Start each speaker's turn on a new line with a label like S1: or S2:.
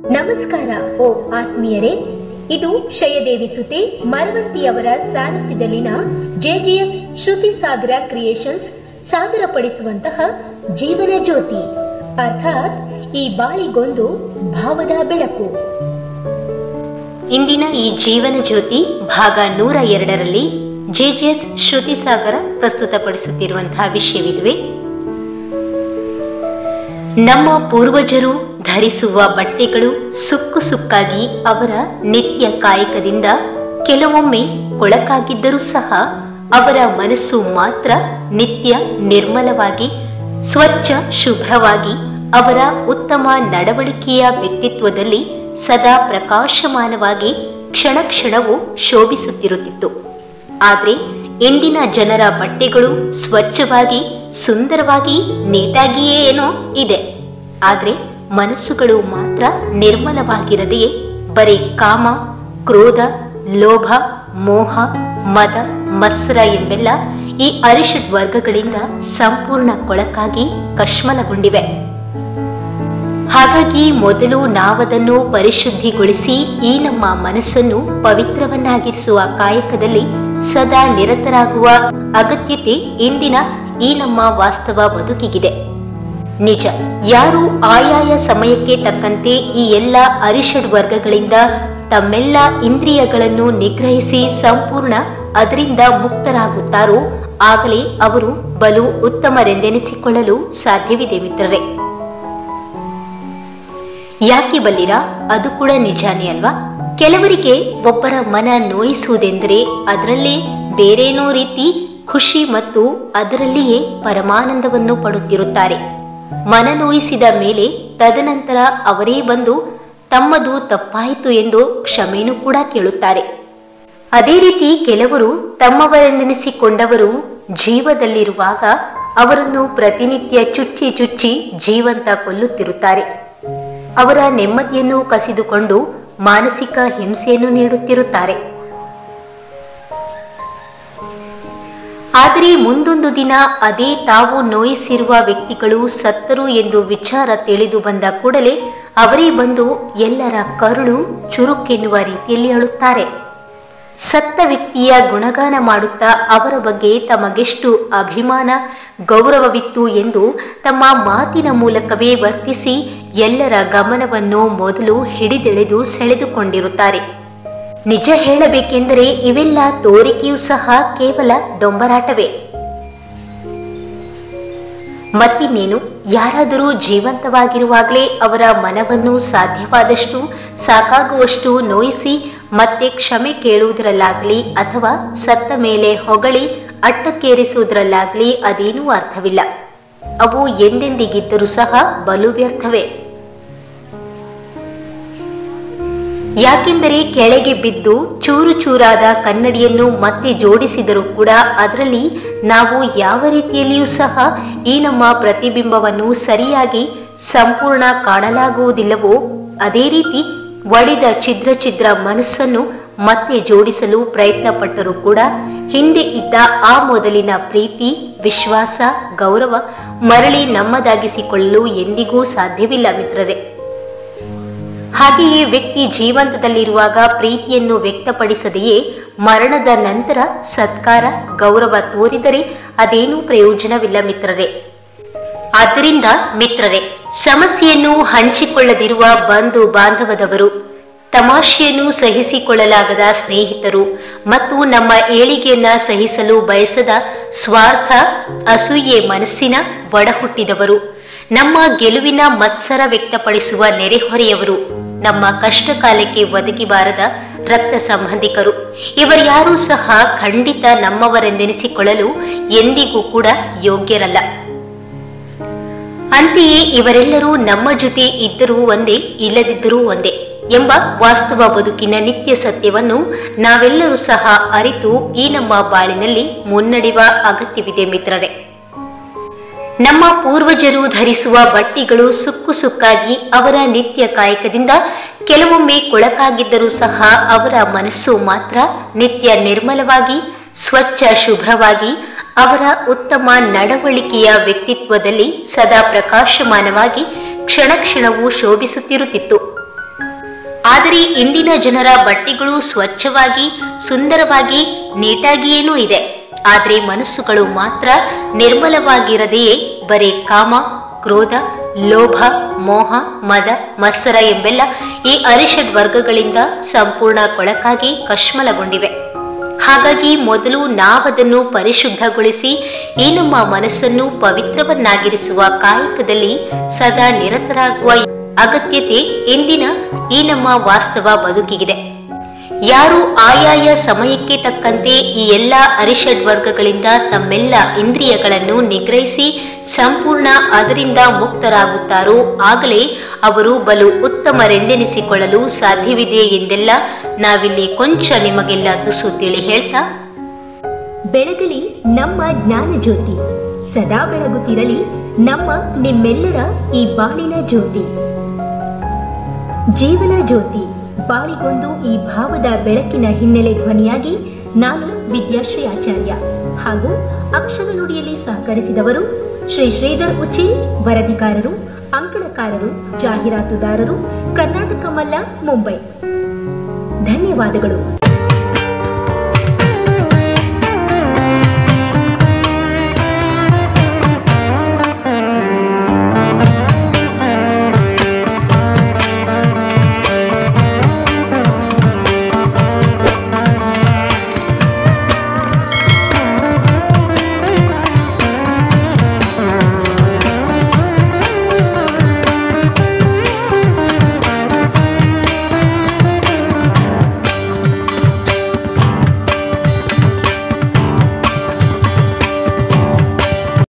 S1: ನಮಸ್ಕಾರ ಓ ಆತ್ಮೀಯರೇ ಇದು ಶಯದೇವಿ ಸುತೆ ಮರವಂತಿಯವರ ಸಾರಥ್ಯದಲ್ಲಿನ ಜೆಜಿಎಸ್ ಶ್ರುತಿ ಸಾಗರ ಕ್ರಿಯೇಷನ್ಸ್ ಸಾದರಪಡಿಸುವಂತಹ ಜೀವನ ಜ್ಯೋತಿ ಅರ್ಥಾತ್ ಈ ಬಾಳಿಗೊಂದು ಭಾವದ ಬೆಳಕು
S2: ಇಂದಿನ ಈ ಜೀವನ ಜ್ಯೋತಿ ಭಾಗ ನೂರ ಎರಡರಲ್ಲಿ ಜೆಜೆಎಸ್ ಶ್ರುತಿ ಸಾಗರ ಪ್ರಸ್ತುತಪಡಿಸುತ್ತಿರುವಂತಹ ವಿಷಯವಿದುವೆ ನಮ್ಮ ಪೂರ್ವಜರು ಧರಿಸುವ ಬಟ್ಟೆಗಳು ಸುಕ್ಕು ಸುಕ್ಕಾಗಿ ಅವರ ನಿತ್ಯ ಕಾಯಕದಿಂದ ಕೆಲವೊಮ್ಮೆ ಕೊಳಕಾಗಿದ್ದರೂ ಸಹ ಅವರ ಮನಸ್ಸು ಮಾತ್ರ ನಿತ್ಯ ನಿರ್ಮಲವಾಗಿ ಸ್ವಚ್ಛ ಶುಭ್ರವಾಗಿ ಅವರ ಉತ್ತಮ ನಡವಳಿಕೆಯ ವ್ಯಕ್ತಿತ್ವದಲ್ಲಿ ಸದಾ ಪ್ರಕಾಶಮಾನವಾಗಿ ಕ್ಷಣ ಕ್ಷಣವೂ ಶೋಭಿಸುತ್ತಿರುತ್ತಿತ್ತು ಆದ್ರೆ ಇಂದಿನ ಜನರ ಬಟ್ಟೆಗಳು ಸ್ವಚ್ಛವಾಗಿ ಸುಂದರವಾಗಿ ನೀಟಾಗಿಯೇ ಏನೋ ಇದೆ ಆದ್ರೆ ಮನಸ್ಸುಗಳು ಮಾತ್ರ ನಿರ್ಮಲವಾಗಿರದೆಯೇ ಬರೀ ಕಾಮ ಕ್ರೋಧ ಲೋಭ ಮೋಹ ಮದ ಮತ್ಸರ ಎಂಬೆಲ್ಲ ಈ ಅರಿಷಡ್ ವರ್ಗಗಳಿಂದ ಸಂಪೂರ್ಣ ಕೊಳಕಾಗಿ ಕಶ್ಮಲಗೊಂಡಿವೆ ಹಾಗಾಗಿ ಮೊದಲು ನಾವದನ್ನು ಪರಿಶುದ್ಧಿಗೊಳಿಸಿ ಈ ನಮ್ಮ ಮನಸ್ಸನ್ನು ಪವಿತ್ರವನ್ನಾಗಿರಿಸುವ ಕಾಯಕದಲ್ಲಿ ಸದಾ ನಿರತರಾಗುವ ಅಗತ್ಯತೆ ಇಂದಿನ ಈ ನಮ್ಮ ವಾಸ್ತವ ಬದುಕಿಗಿದೆ ನಿಜ ಯಾರು ಆಯಾಯ ಸಮಯಕ್ಕೆ ತಕ್ಕಂತೆ ಈ ಎಲ್ಲ ಅರಿಷಡ್ ವರ್ಗಗಳಿಂದ ತಮ್ಮೆಲ್ಲ ಇಂದ್ರಿಯಗಳನ್ನು ನಿಗ್ರಹಿಸಿ ಸಂಪೂರ್ಣ ಅದರಿಂದ ಮುಕ್ತರಾಗುತ್ತಾರೋ ಆಗಲೇ ಅವರು ಬಲು ಉತ್ತಮರೆಂದೆನಿಸಿಕೊಳ್ಳಲು ಸಾಧ್ಯವಿದೆ ಮಿತ್ರರೇ ಯಾಕೆ ಬಲ್ಲಿರಾ ಅದು ಕೂಡ ನಿಜಾನೇ ಅಲ್ವಾ ಕೆಲವರಿಗೆ ಒಬ್ಬರ ಮನ ನೋಯಿಸುವುದೆಂದರೆ ಅದರಲ್ಲೇ ಬೇರೇನೋ ರೀತಿ ಖುಷಿ ಮತ್ತು ಅದರಲ್ಲಿಯೇ ಪರಮಾನಂದವನ್ನು ಪಡುತ್ತಿರುತ್ತಾರೆ ಮನ ನೋಯಿಸಿದ ಮೇಲೆ ತದನಂತರ ಅವರೇ ಬಂದು ತಮ್ಮದು ತಪ್ಪಾಯಿತು ಎಂದು ಕ್ಷಮೆನೂ ಕೂಡ ಕೇಳುತ್ತಾರೆ ಅದೇ ರೀತಿ ಕೆಲವರು ತಮ್ಮವರೆಂದೆನಿಸಿಕೊಂಡವರು ಜೀವದಲ್ಲಿರುವಾಗ ಅವರನ್ನು ಪ್ರತಿನಿತ್ಯ ಚುಚ್ಚಿ ಚುಚ್ಚಿ ಜೀವಂತ ಕೊಲ್ಲುತ್ತಿರುತ್ತಾರೆ ಅವರ ನೆಮ್ಮದಿಯನ್ನು ಕಸಿದುಕೊಂಡು ಮಾನಸಿಕ ಹಿಂಸೆಯನ್ನು ನೀಡುತ್ತಿರುತ್ತಾರೆ ಆದರೆ ಮುಂದೊಂದು ದಿನ ಅದೇ ತಾವು ನೋಯಿಸಿರುವ ವ್ಯಕ್ತಿಗಳು ಸತ್ತರು ಎಂದು ವಿಚಾರ ತಿಳಿದು ಬಂದ ಕೂಡಲೇ ಅವರೇ ಬಂದು ಎಲ್ಲರ ಕರುಳು ಚುರುಕೆನ್ನುವ ರೀತಿಯಲ್ಲಿ ಅಳುತ್ತಾರೆ ಸತ್ತ ವ್ಯಕ್ತಿಯ ಗುಣಗಾನ ಮಾಡುತ್ತಾ ಅವರ ಬಗ್ಗೆ ತಮಗೆಷ್ಟು ಅಭಿಮಾನ ಗೌರವವಿತ್ತು ಎಂದು ತಮ್ಮ ಮಾತಿನ ಮೂಲಕವೇ ವರ್ತಿಸಿ ಎಲ್ಲರ ಗಮನವನ್ನು ಮೊದಲು ಹಿಡಿದೆಳೆದು ಸೆಳೆದುಕೊಂಡಿರುತ್ತಾರೆ ನಿಜ ಹೇಳಬೇಕೆಂದರೆ ಇವೆಲ್ಲ ತೋರಿಕೆಯೂ ಸಹ ಕೇವಲ ಡೊಂಬರಾಟವೇ ಮತ್ತಿನ್ನೇನು ಯಾರಾದರೂ ಜೀವಂತವಾಗಿರುವಾಗಲೇ ಅವರ ಮನವನ್ನು ಸಾಧ್ಯವಾದಷ್ಟು ಸಾಕಾಗುವಷ್ಟು ನೋಯಿಸಿ ಮತ್ತೆ ಕ್ಷಮೆ ಕೇಳುವುದರಲ್ಲಾಗಲಿ ಅಥವಾ ಸತ್ತ ಮೇಲೆ ಹೊಗಳಿ ಅಟ್ಟಕ್ಕೇರಿಸುವುದರಲ್ಲಾಗಲಿ ಅದೇನೂ ಅರ್ಥವಿಲ್ಲ ಅವು ಎಂದೆಂದಿಗಿದ್ದರೂ ಸಹ ಬಲು ವ್ಯರ್ಥವೇ ಯಾಕೆಂದರೆ ಕೆಳಗೆ ಬಿದ್ದು ಚೂರು ಚೂರಾದ ಕನ್ನಡಿಯನ್ನು ಮತ್ತೆ ಜೋಡಿಸಿದರೂ ಕೂಡ ಅದರಲ್ಲಿ ನಾವು ಯಾವ ರೀತಿಯಲ್ಲಿಯೂ ಸಹ ಈ ನಮ್ಮ ಪ್ರತಿಬಿಂಬವನ್ನು ಸರಿಯಾಗಿ ಸಂಪೂರ್ಣ ಕಾಣಲಾಗುವುದಿಲ್ಲವೋ ಅದೇ ರೀತಿ ಒಡೆದ ಛಿದ್ರ ಛಿದ್ರ ಮನಸ್ಸನ್ನು ಮತ್ತೆ ಜೋಡಿಸಲು ಪ್ರಯತ್ನ ಪಟ್ಟರೂ ಕೂಡ ಹಿಂದೆ ಇದ್ದ ಆ ಮೊದಲಿನ ಪ್ರೀತಿ ವಿಶ್ವಾಸ ಗೌರವ ಮರಳಿ ನಮ್ಮದಾಗಿಸಿಕೊಳ್ಳಲು ಎಂದಿಗೂ ಸಾಧ್ಯವಿಲ್ಲ ಮಿತ್ರರೇ ಹಾಗೆಯೇ ವ್ಯಕ್ತಿ ಜೀವಂತದಲ್ಲಿರುವಾಗ ಪ್ರೀತಿಯನ್ನು ವ್ಯಕ್ತಪಡಿಸದೆಯೇ ಮರಣದ ನಂತರ ಸತ್ಕಾರ ಗೌರವ ತೋರಿದರೆ ಅದೇನೂ ಪ್ರಯೋಜನವಿಲ್ಲ ಮಿತ್ರರೇ ಆದ್ದರಿಂದ ಮಿತ್ರರೇ ಸಮಸ್ಯೆಯನ್ನು ಹಂಚಿಕೊಳ್ಳದಿರುವ ಬಂಧು ಬಾಂಧವದವರು ತಮಾಷೆಯನ್ನು ಸಹಿಸಿಕೊಳ್ಳಲಾಗದ ಸ್ನೇಹಿತರು ಮತ್ತು ನಮ್ಮ ಏಳಿಗೆಯನ್ನ ಸಹಿಸಲು ಬಯಸದ ಸ್ವಾರ್ಥ ಅಸೂಯೆ ಮನಸ್ಸಿನ ಒಡಹುಟ್ಟಿದವರು ನಮ್ಮ ಗೆಲುವಿನ ಮತ್ಸರ ವ್ಯಕ್ತಪಡಿಸುವ ನೆರೆಹೊರೆಯವರು ನಮ್ಮ ಕಷ್ಟ ಕಾಲಕ್ಕೆ ಒದಗಿ ಬಾರದ ರಕ್ತ ಸಂಬಂಧಿಕರು ಇವರ್ಯಾರೂ ಸಹ ಖಂಡಿತ ನಮ್ಮವರೆಂದೆನಿಸಿಕೊಳ್ಳಲು ಎಂದಿಗೂ ಕೂಡ ಯೋಗ್ಯರಲ್ಲ ಅಂತೆಯೇ ಇವರೆಲ್ಲರೂ ನಮ್ಮ ಜೊತೆ ಇದ್ದರೂ ಒಂದೇ ಇಲ್ಲದಿದ್ದರೂ ಒಂದೇ ಎಂಬ ವಾಸ್ತವ ಬದುಕಿನ ನಿತ್ಯ ಸತ್ಯವನ್ನು ನಾವೆಲ್ಲರೂ ಸಹ ಅರಿತು ಈ ನಮ್ಮ ಬಾಳಿನಲ್ಲಿ ಮುನ್ನಡೆಯುವ ಅಗತ್ಯವಿದೆ ಮಿತ್ರರೇ ನಮ್ಮ ಪೂರ್ವಜರು ಧರಿಸುವ ಬಟ್ಟೆಗಳು ಸುಕ್ಕು ಸುಕ್ಕಾಗಿ ಅವರ ನಿತ್ಯ ಕಾಯಕದಿಂದ ಕೆಲವೊಮ್ಮೆ ಕೊಳಕಾಗಿದ್ದರೂ ಸಹ ಅವರ ಮನಸ್ಸು ಮಾತ್ರ ನಿತ್ಯ ನಿರ್ಮಲವಾಗಿ ಸ್ವಚ್ಛ ಶುಭ್ರವಾಗಿ ಅವರ ಉತ್ತಮ ನಡವಳಿಕೆಯ ವ್ಯಕ್ತಿತ್ವದಲ್ಲಿ ಸದಾ ಪ್ರಕಾಶಮಾನವಾಗಿ ಕ್ಷಣ ಕ್ಷಣವೂ ಶೋಭಿಸುತ್ತಿರುತ್ತಿತ್ತು ಆದರೆ ಇಂದಿನ ಜನರ ಬಟ್ಟೆಗಳು ಸ್ವಚ್ಛವಾಗಿ ಸುಂದರವಾಗಿ ನೀಟಾಗಿಯೇನೂ ಇದೆ ಆದರೆ ಮನಸ್ಸುಗಳು ಮಾತ್ರ ನಿರ್ಮಲವಾಗಿರದೆಯೇ ಬರೇ ಕಾಮ ಕ್ರೋಧ ಲೋಭ ಮೋಹ ಮದ ಮತ್ಸರ ಎಂಬೆಲ್ಲ ಈ ಅರಿಷಡ್ ವರ್ಗಗಳಿಂದ ಸಂಪೂರ್ಣ ಕೊಳಕಾಗಿ ಕಶ್ಮಲಗೊಂಡಿವೆ ಹಾಗಾಗಿ ಮೊದಲು ನಾವದನ್ನು ಪರಿಶುದ್ಧಗೊಳಿಸಿ ಈ ನಮ್ಮ ಮನಸ್ಸನ್ನು ಪವಿತ್ರವನ್ನಾಗಿರಿಸುವ ಕಾಯಕದಲ್ಲಿ ಸದಾ ನಿರತರಾಗುವ ಅಗತ್ಯತೆ ಇಂದಿನ ಈ ನಮ್ಮ ವಾಸ್ತವ ಬದುಕಿಗಿದೆ ಯಾರು ಆಯಾಯ ಸಮಯಕ್ಕೆ ತಕ್ಕಂತೆ ಈ ಎಲ್ಲ ಅರಿಷಡ್ ವರ್ಗಗಳಿಂದ ತಮ್ಮೆಲ್ಲ ಇಂದ್ರಿಯಗಳನ್ನು ನಿಗ್ರಹಿಸಿ ಸಂಪೂರ್ಣ ಅದರಿಂದ ಮುಕ್ತರಾಗುತ್ತಾರೋ ಆಗಲೇ ಅವರು ಬಲು ಉತ್ತಮರೆಂದೆನಿಸಿಕೊಳ್ಳಲು ಸಾಧ್ಯವಿದೆ ಎಂದೆಲ್ಲ ನಾವಿಲ್ಲಿ ಕೊಂಚ ನಿಮಗೆಲ್ಲ ತುಸು ತಿಳಿ ಹೇಳ್ತಾ
S1: ಬೆಳಗಲಿ ನಮ್ಮ ಜ್ಞಾನ ಜ್ಯೋತಿ ಸದಾ ಬೆಳಗುತ್ತಿರಲಿ ನಮ್ಮ ನಿಮ್ಮೆಲ್ಲರ ಈ ಬಾಳಿನ ಜ್ಯೋತಿ ಜೀವನ ಜ್ಯೋತಿ ಬಾಳಿಗೊಂದು ಈ ಭಾವದ ಬೆಳಕಿನ ಹಿನ್ನೆಲೆ ಧ್ವನಿಯಾಗಿ ನಾನು ವಿದ್ಯಾಶ್ರೀ ಆಚಾರ್ಯ ಹಾಗೂ ಅಕ್ಷರ ನುಡಿಯಲ್ಲಿ ಸಹಕರಿಸಿದವರು ಶ್ರೀ ಶ್ರೀಧರ್ ಉಚಿಲ್ ವರದಿಗಾರರು ಅಂಕಣಕಾರರು ಜಾಹೀರಾತುದಾರರು ಕರ್ನಾಟಕ ಮಲ್ಲ ಮುಂಬೈ ಧನ್ಯವಾದಗಳು